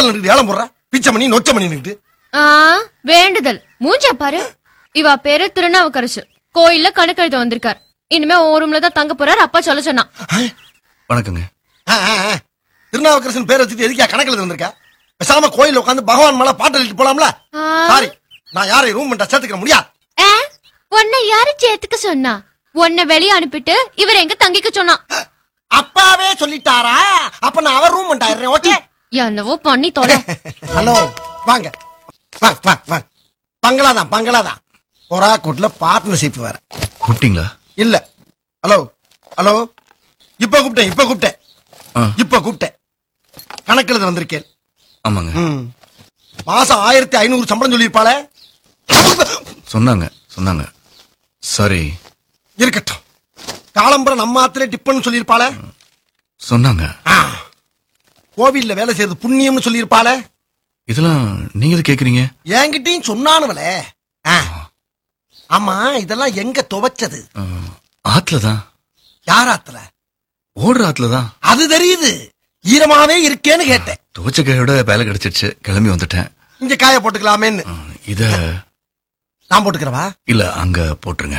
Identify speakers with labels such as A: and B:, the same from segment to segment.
A: வாசல் நின்று ஏலம் போடுற பிச்சை பண்ணி நொச்ச பண்ணி நின்று
B: ஆ வேண்டுதல் மூஞ்ச பாரு இவ பேரு திருநாவுக்கரசு கோயில்ல கணக்கெழுத வந்திருக்கார் இனிமே உன் ரூம்ல தான் தங்க போறாரு அப்பா சொல்ல சொன்னான்
C: வணக்கங்க
A: திருநாவுக்கரசன் பேர் வச்சுட்டு எதுக்கா கணக்கில் வந்திருக்கா பேசாம கோயில் உட்காந்து பகவான் மேல பாட்டு எழுதிட்டு போலாம்ல
B: ஆ.
A: சாரி நான் யாரையும் ரூம் பண்ண சேர்த்துக்க முடியாது
B: ஆ, உன்னை யாரு சேர்த்துக்க சொன்னா உன்னை வெளிய அனுப்பிட்டு இவர் எங்க தங்கிக்க சொன்னான்
A: அப்பாவே சொல்லிட்டாரா அப்ப நான் அவர் ரூம் பண்ணிட்டாயிரேன் ஓகே
B: என்னவோ பண்ணி தொலை
A: ஹலோ வாங்க வாங்க வாங்க வாங்க பங்களாதான் பங்களாதான் ஒரா கூட்டுல பார்ட்னர்ஷிப் வேற
C: கூப்பிட்டீங்களா
A: இல்ல ஹலோ ஹலோ இப்ப கூப்பிட்டேன் இப்ப கூப்பிட்டேன்
C: ஆ.
A: இப்ப கூப்பிட்டேன் கணக்கில் வந்திருக்கேன்
C: ஆமாங்க
A: ம். மாசம் ஆயிரத்தி ஐநூறு சம்பளம் சொல்லியிருப்பாளே
C: சொன்னாங்க சொன்னாங்க சாரி
A: இருக்கட்டும் காலம்பரம் நம்ம ஆத்திலே டிப்பன் சொல்லியிருப்பாளே
C: சொன்னாங்க
A: ஆ. கோவில்ல வேலை செய்யறது புண்ணியம்னு சொல்லியிருப்பாளே
C: இதெல்லாம் நீங்க எது கேக்குறீங்க
A: என்கிட்டயும் சொன்னானுவலே ஆ. ஆமா இதெல்லாம் எங்க துவைச்சது
C: அஹ், ஆத்துல தான்
A: யார் ஆத்துல
C: ஓடுற ஆத்துல தான்
A: அது தெரியுது ஈரமாவே இருக்கேன்னு கேட்டேன்
C: துவச்ச கையோட வேலை கிடைச்சிருச்சு கிளம்பி வந்துட்டேன்
A: இங்க காய போட்டுக்கலாமேன்னு
C: அஹ், இத
A: நான் போட்டுக்கிறவா
C: இல்ல அங்க போட்டுருங்க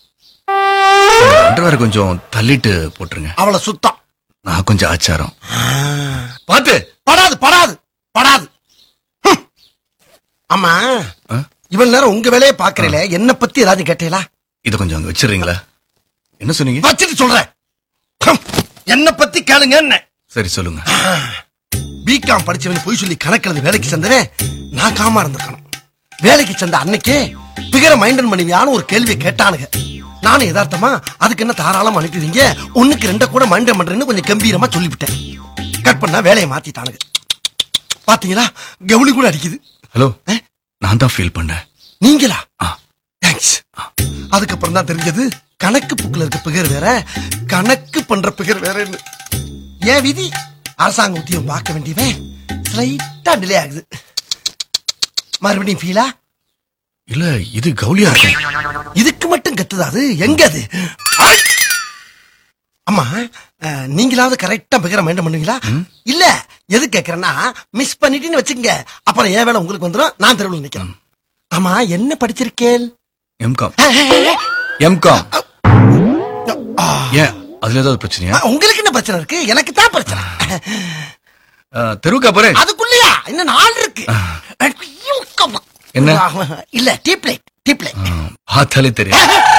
C: அண்டர்வேர் கொஞ்சம் தள்ளிட்டு போட்டுருங்க
A: அவளை சுத்தம்
C: நான் கொஞ்சம் ஆச்சாரம் பாத்து
A: படாது படாது படாது ஹம். ஆமா
C: அஹ்,
A: இவள் நேரம் உங்க வேலையை பாக்குறீல என்ன பத்தி ஏதாவது கேட்டீங்களா
C: இத கொஞ்சம் அங்க வச்சிடுறீங்களா என்ன சொன்னீங்க
A: வச்சுட்டு சொல்றேன் ஹம். என்ன பத்தி கேளுங்க என்ன
C: சரி சொல்லுங்க
A: பிகாம் படிச்சவன் பொய் சொல்லி கணக்கில் வேலைக்கு சேர்ந்தவன் நான் காமா இருந்திருக்கணும் வேலைக்கு சேர்ந்த அன்னைக்கே பிகர மைண்டன் பண்ணுவியான்னு ஒரு கேள்வியை கேட்டானுங்க நானும் யதார்த்தமா அதுக்கு என்ன தாராளமா அனுப்பிடுவீங்க ஒண்ணுக்கு ரெண்ட கூட மைண்டன் பண்றேன்னு கொஞ்சம் கம்பீரமா சொல்லிவிட்டேன் கட் பண்ணா வேலையை மாத்திட்டானுங்க பாத்தீங்களா கவுளி கூட அடிக்குது
C: ஹலோ
A: ஆ?
C: நான் தான் ஃபீல் பண்ணேன்
A: நீங்களா
C: ஆ,
A: தேங்க்ஸ் அதுக்கப்புறம் தான் தெரிஞ்சது கணக்கு புக்கில் இருக்க பிகர் வேற கணக்கு பண்ற பிகர் வேறன்னு ஏன் விதி அரசாங்க உத்தியம் பார்க்க வேண்டியவன் ஸ்லைட்டா டிலே ஆகுது மறுபடியும் ஃபீலா
C: இல்ல இது கவுலியா இருக்கும்
A: இதுக்கு மட்டும் கத்துதா அது எங்க அது ஐ! அம்மா அஹ், நீங்களாவது கரெக்டா பிகர மைண்டம் பண்ணுவீங்களா இல்ல எது கேக்குறேன்னா மிஸ் பண்ணிட்டீன்னு வச்சுக்கங்க அப்புறம் ஏன் வேலை உங்களுக்கு வந்துடும் நான் தெருவில் நிக்கிறேன் ஆமா என்ன படிச்சிருக்கேன்
C: எம்காம் எம்காம் ஏன் அதுல ஏதாவது பிரச்சனையா
A: அஹ், உங்களுக்கு என்ன பிரச்சனை இருக்கு எனக்கு தான் பிரச்சனை
C: அஹ், தெருவுக்கா போறேன்
A: அதுக்குள்ளயா இன்னும் நாள் இருக்கு
C: என்ன?
A: இல்ல டீப் லைட் டீப் லைட்
C: பார்த்தாலே தெரியும்